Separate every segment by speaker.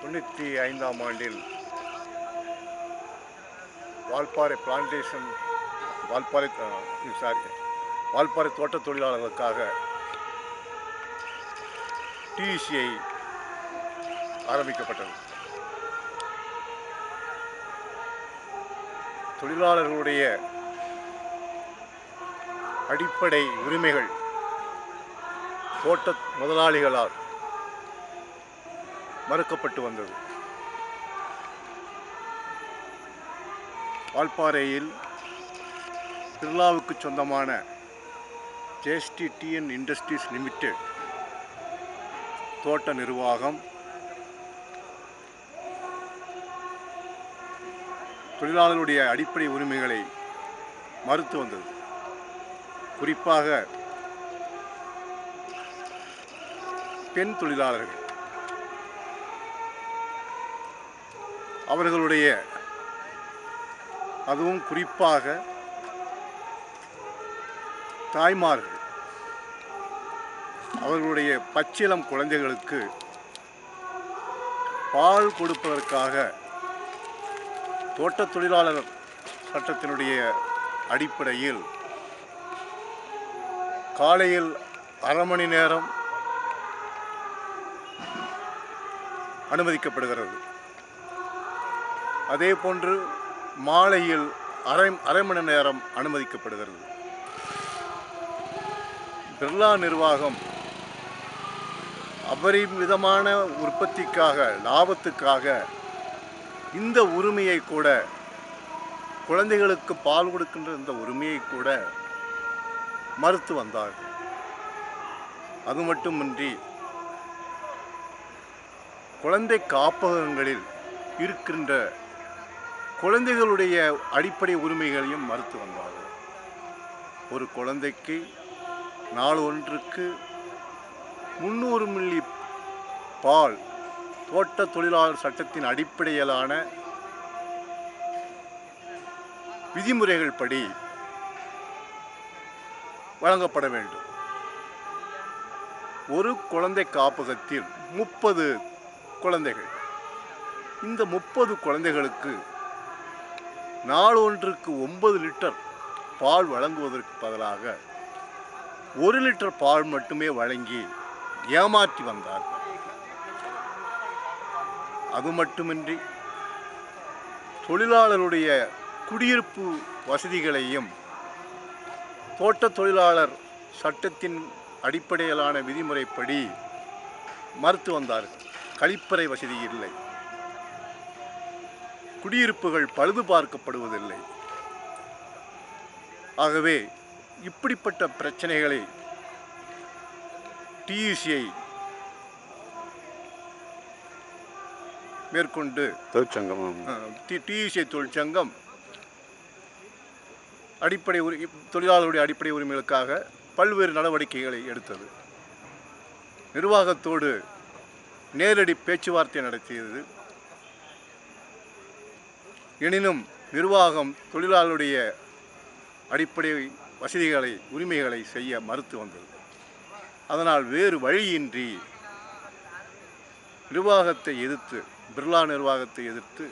Speaker 1: தொண்ணூற்றி ஐந்தாம் ஆண்டில் வால்பாறை பிளான்டேஷன் வால்பாறை சாரி வால்பாறை தோட்டத் தொழிலாளர்களுக்காக டிஇசிஐ ஆரம்பிக்கப்பட்டது தொழிலாளர்களுடைய அடிப்படை உரிமைகள் தோட்ட முதலாளிகளால் மறுக்கப்பட்டு வந்தது வால்பாறையில் பிர்லாவுக்கு சொந்தமான ஜேஎஸ்டி டிஎன் இண்டஸ்ட்ரீஸ் லிமிடெட் தோட்ட நிர்வாகம் தொழிலாளர்களுடைய அடிப்படை உரிமைகளை மறுத்து வந்தது குறிப்பாக பெண் தொழிலாளர்கள் அவர்களுடைய அதுவும் குறிப்பாக தாய்மார்கள் அவர்களுடைய பச்சிளம் குழந்தைகளுக்கு பால் கொடுப்பதற்காக தோட்டத் தொழிலாளர் சட்டத்தினுடைய அடிப்படையில் காலையில் அரை மணி நேரம் அனுமதிக்கப்படுகிறது அதே போன்று மாலையில் அரை அரை மணி நேரம் அனுமதிக்கப்படுகிறது பிர்லா நிர்வாகம் அபரிமிதமான உற்பத்திக்காக லாபத்துக்காக இந்த உரிமையை கூட குழந்தைகளுக்கு பால் கொடுக்கின்ற இந்த உரிமையை கூட மறுத்து வந்தார்கள் அது மட்டுமின்றி குழந்தை காப்பகங்களில் இருக்கின்ற குழந்தைகளுடைய அடிப்படை உரிமைகளையும் மறுத்து வந்தார்கள் ஒரு குழந்தைக்கு நாள் ஒன்றுக்கு முந்நூறு மில்லி பால் தோட்ட தொழிலாளர் சட்டத்தின் அடிப்படையிலான விதிமுறைகள் படி வழங்கப்பட வேண்டும் ஒரு குழந்தை காப்பகத்தில் முப்பது குழந்தைகள் இந்த முப்பது குழந்தைகளுக்கு நாள் ஒன்றுக்கு ஒன்பது லிட்டர் பால் வழங்குவதற்கு பதிலாக ஒரு லிட்டர் பால் மட்டுமே வழங்கி ஏமாற்றி வந்தார்கள் அது மட்டுமின்றி தொழிலாளருடைய குடியிருப்பு வசதிகளையும் தோட்ட தொழிலாளர் சட்டத்தின் அடிப்படையிலான விதிமுறைப்படி மறுத்து வந்தார்கள் கழிப்பறை வசதி இல்லை குடியிருப்புகள் பழுது பார்க்கப்படுவதில்லை ஆகவே இப்படிப்பட்ட பிரச்சனைகளை டியூசியை மேற்கொண்டு
Speaker 2: தொழிற்சங்கம்
Speaker 1: டியூசிஐ தொழிற்சங்கம் அடிப்படை உரி தொழிலாளர்களுடைய அடிப்படை உரிமைகளுக்காக பல்வேறு நடவடிக்கைகளை எடுத்தது நிர்வாகத்தோடு நேரடி பேச்சுவார்த்தை நடத்தியது எனினும் நிர்வாகம் தொழிலாளருடைய அடிப்படை வசதிகளை உரிமைகளை செய்ய மறுத்து வந்தது அதனால் வேறு வழியின்றி நிர்வாகத்தை எதிர்த்து பிர்லா நிர்வாகத்தை எதிர்த்து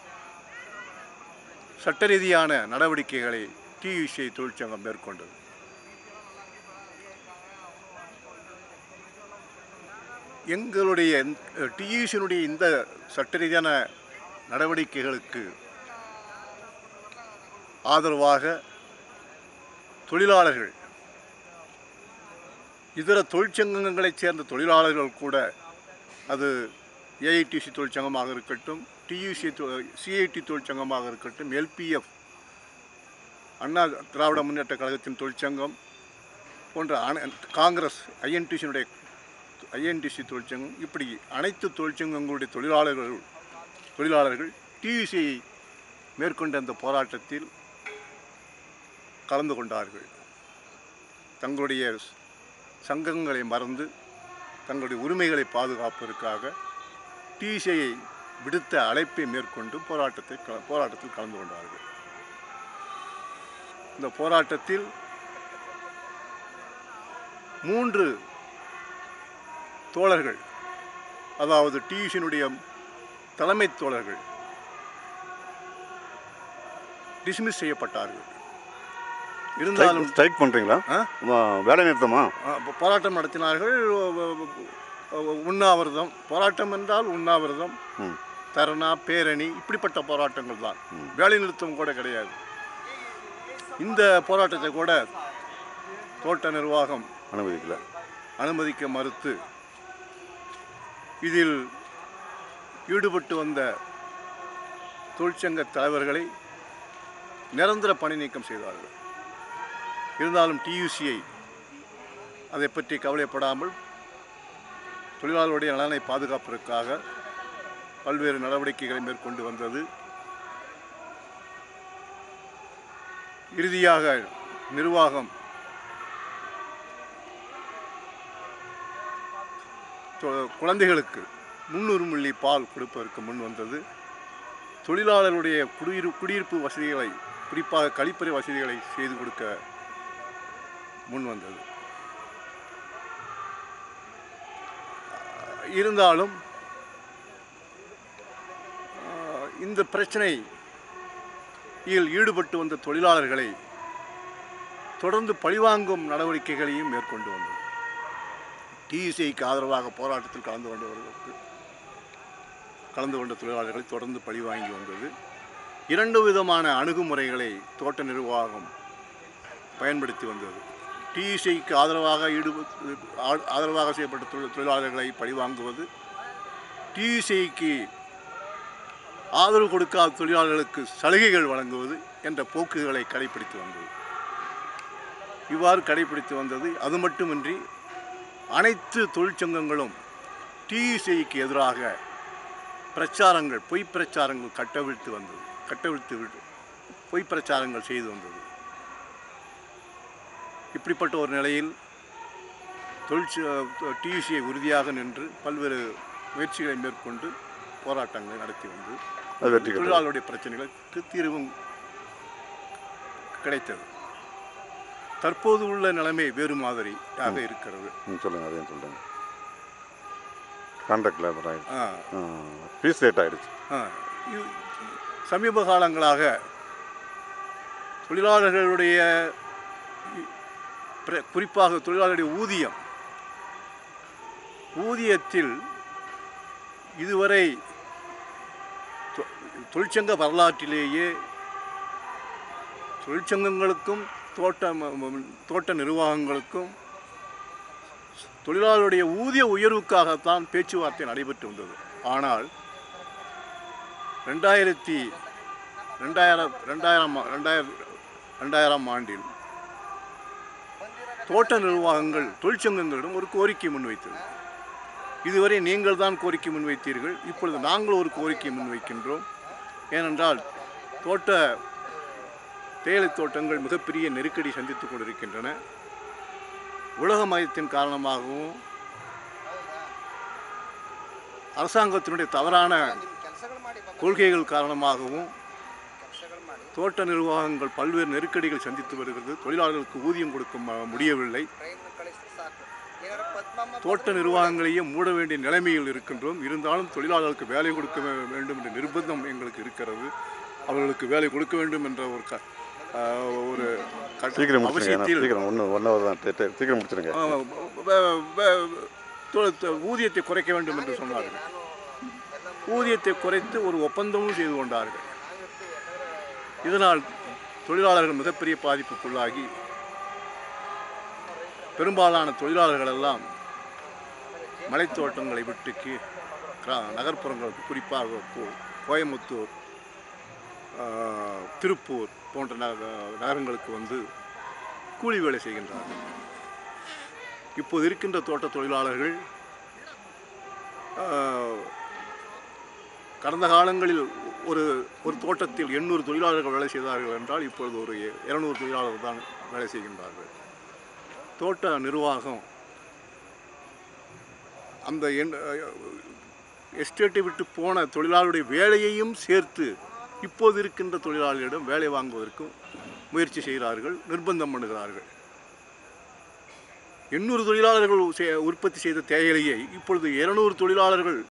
Speaker 1: சட்ட ரீதியான நடவடிக்கைகளை டியூசிஐ தொழிற்சங்கம் மேற்கொண்டது எங்களுடைய டியூசியினுடைய இந்த சட்ட ரீதியான நடவடிக்கைகளுக்கு ஆதரவாக தொழிலாளர்கள் இதர தொழிற்சங்கங்களைச் சேர்ந்த தொழிலாளர்கள் கூட அது ஏஐடிசி தொழிற்சங்கமாக இருக்கட்டும் டியூசி சிஐடி தொழிற்சங்கமாக இருக்கட்டும் எல்பிஎஃப் அண்ணா திராவிட முன்னேற்ற கழகத்தின் தொழிற்சங்கம் போன்ற அன காங்கிரஸ் ஐஎன்டிசியினுடைய ஐஎன்டிசி தொழிற்சங்கம் இப்படி அனைத்து தொழிற்சங்கங்களுடைய தொழிலாளர்கள் தொழிலாளர்கள் டியூசியை மேற்கொண்ட அந்த போராட்டத்தில் கலந்து கொண்டார்கள் தங்களுடைய சங்கங்களை மறந்து தங்களுடைய உரிமைகளை பாதுகாப்பதற்காக டிசிஐயை விடுத்த அழைப்பை மேற்கொண்டு போராட்டத்தை க- போராட்டத்தில் கலந்து கொண்டார்கள் இந்த போராட்டத்தில் மூன்று தோழர்கள் அதாவது டியூஷனுடைய தலைமை தோழர்கள் டிஸ்மிஸ் செய்யப்பட்டார்கள் இருந்தாலும்
Speaker 2: ஸ்ட்ரைக் பண்ணுறீங்களா
Speaker 1: ஆ?
Speaker 2: வேலை நிறுத்தமா
Speaker 1: அஹ், போ- போராட்டம் நடத்தினார்கள் அஹ், உண்ணாவிரதம் போராட்டம் என்றால் உண்ணாவிரதம்
Speaker 2: ம்
Speaker 1: தரணா பேரணி இப்படிப்பட்ட போராட்டங்கள் தான்
Speaker 2: ம்.
Speaker 1: வேலை நிறுத்தம் கூட கிடையாது இந்த போராட்டத்தை கூட தோட்ட நிர்வாகம்
Speaker 2: அனுமதிக்கல
Speaker 1: அனுமதிக்க மறுத்து இதில் ஈடுபட்டு வந்த தொழிற்சங்க தலைவர்களை நிரந்தர பணி நீக்கம் செய்தார்கள் இருந்தாலும் டியூசிஐ அதை பற்றி கவலைப்படாமல் தொழிலாளருடைய நலனை பாதுகாப்பதற்காக பல்வேறு நடவடிக்கைகளை மேற்கொண்டு வந்தது இறுதியாக நிர்வாகம் தொ- குழந்தைகளுக்கு முந்நூறு மில்லி பால் கொடுப்பதற்கு முன் வந்தது தொழிலாளர்களுடைய குடியிரு குடியிருப்பு வசதிகளை குறிப்பாக கழிப்பறை வசதிகளை செய்து கொடுக்க முன் வந்தது அஹ் இருந்தாலும் அஹ், இந்த பிரச்சனை இதில் ஈடுபட்டு வந்த தொழிலாளர்களை தொடர்ந்து பழிவாங்கும் நடவடிக்கைகளையும் மேற்கொண்டு வந்தது டிஇசிக்கு ஆதரவாக போராட்டத்தில் கலந்து கொண்டவர்களுக்கு கலந்து கொண்ட தொழிலாளர்களை தொடர்ந்து பழிவாங்கி வந்தது இரண்டு விதமான அணுகுமுறைகளை தோட்ட நிர்வாகம் பயன்படுத்தி வந்தது டிஇசிக்கு ஆதரவாக ஈடுபட்டு ஆ- ஆதரவாக செய்யப்பட்ட தொழில் தொழிலாளர்களை பழிவாங்குவது டிஇசிக்கு ஆதரவு கொடுக்காத தொழிலாளர்களுக்கு சலுகைகள் வழங்குவது என்ற போக்குகளை கடைபிடித்து வந்தது இவ்வாறு கடைபிடித்து வந்தது அது மட்டுமின்றி அனைத்து தொழிற்சங்கங்களும் டிஇசிக்கு எதிராக பிரச்சாரங்கள் பொய் பிரச்சாரங்கள் கட்டவிழ்த்து வந்தது கட்டவிழ்த்து விட்டு பொய் பிரச்சாரங்கள் செய்து வந்தது இப்படிப்பட்ட ஒரு நிலையில் தொழிற்ச டியூசியை உறுதியாக நின்று பல்வேறு முயற்சிகளை மேற்கொண்டு போராட்டங்களை நடத்தி வந்து
Speaker 2: அது வெற்றி கட்டது
Speaker 1: தொழிலாளருடைய பிரச்சனைகளுக்கு தீர்வும் கிடைத்தது தற்போது உள்ள நிலைமை வேறு மாதிரியாக இருக்கிறது
Speaker 2: ம் சொல்லுங்கள் அதையும் சொல்லுங்கள் கான்ட்ராக்ட் லேபர் ஆகிடுச்சு
Speaker 1: ஆ,
Speaker 2: ஃபீஸ் ரேட் ஆகிடுச்சு
Speaker 1: ஆ. இது சமீப காலங்களாக தொழிலாளர்களுடைய இ- பிர- குறிப்பாக தொழிலாளருடைய ஊதியம் ஊதியத்தில் இதுவரை தொ- தொழிற்சங்க வரலாற்றிலேயே தொழிற்சங்கங்களுக்கும் தோட்ட ம- ம- தோட்ட நிர்வாகங்களுக்கும் தொழிலாளருடைய ஊதிய உயர்வுக்காகத்தான் பேச்சுவார்த்தை நடைபெற்று வந்தது ஆனால் ரெண்டாயிரத்தி ரெண்டாயிரம் ரெண்டாயிரம் ரெண்டாயிரம் ரெண்டாயிரம் ஆண்டில் தோட்ட நிர்வாகங்கள் தொழிற்சங்கங்களிடம் ஒரு கோரிக்கை முன்வைத்தது இதுவரை நீங்கள் தான் கோரிக்கை முன்வைத்தீர்கள் இப்பொழுது நாங்கள் ஒரு கோரிக்கை முன்வைக்கின்றோம் ஏனென்றால் தோட்ட தேயிலை தோட்டங்கள் மிகப்பெரிய நெருக்கடி சந்தித்துக் கொண்டிருக்கின்றன உலக மயத்தின் காரணமாகவும் அரசாங்கத்தினுடைய தவறான கொள்கைகள் காரணமாகவும் தோட்ட நிர்வாகங்கள் பல்வேறு நெருக்கடிகள் சந்தித்து வருகிறது தொழிலாளர்களுக்கு ஊதியம் கொடுக்க ம- முடியவில்லை தோட்ட நிர்வாகங்களையே மூட வேண்டிய நிலைமையில் இருக்கின்றோம் இருந்தாலும் தொழிலாளர்களுக்கு வேலை கொடுக்க வே- வேண்டும் என்ற நிர்பந்தம் எங்களுக்கு இருக்கிறது அவர்களுக்கு வேலை கொடுக்க வேண்டும் என்ற ஒரு க ஆஹ் ஒரு கட்ட-
Speaker 2: சீக்கிரம் முடிச்சிருங்க ஏன்னா
Speaker 1: அவசியத்தில்
Speaker 2: சீக்கிரம் ஒன்று ஒன் ஹவர் தான் டே- டே- சீக்கிரம் முடிச்சிருங்க
Speaker 1: ஆஹ் வ- வ- தொ- தொ- ஊதியத்தை குறைக்க வேண்டும் என்று சொன்னார்கள் ஊதியத்தை குறைத்து ஒரு ஒப்பந்தமும் செய்து கொண்டார்கள் இதனால் தொழிலாளர்கள் மிகப்பெரிய பாதிப்புக்குள்ளாகி பெரும்பாலான தொழிலாளர்கள் எல்லாம் மலைத்தோட்டங்களை விட்டு கீ- கிரா- நகர்ப்புறங்களுக்கு குறிப்பாக கோ- கோயம்புத்தூர் ஆஹ், திருப்பூர் போன்ற நக- நகரங்களுக்கு வந்து கூலி வேலை செய்கின்றார்கள் இப்போது இருக்கின்ற தோட்ட தொழிலாளர்கள் ஆஹ், கடந்த காலங்களில் ஒரு ஒரு தோட்டத்தில் எண்ணூறு தொழிலாளர்கள் வேலை செய்தார்கள் என்றால் இப்பொழுது ஒரு இருநூறு தொழிலாளர்கள் தான் வேலை செய்கின்றார்கள் தோட்ட நிர்வாகம் அந்த எண் எஸ்டேட்டை விட்டு போன தொழிலாளருடைய வேலையையும் சேர்த்து இப்போது இருக்கின்ற தொழிலாளர்களிடம் வேலை வாங்குவதற்கு முயற்சி செய்கிறார்கள் நிர்பந்தம் பண்ணுகிறார்கள் எண்ணூறு தொழிலாளர்கள் செ- உற்பத்தி செய்த தேயிலையை இப்பொழுது இருநூறு தொழிலாளர்கள்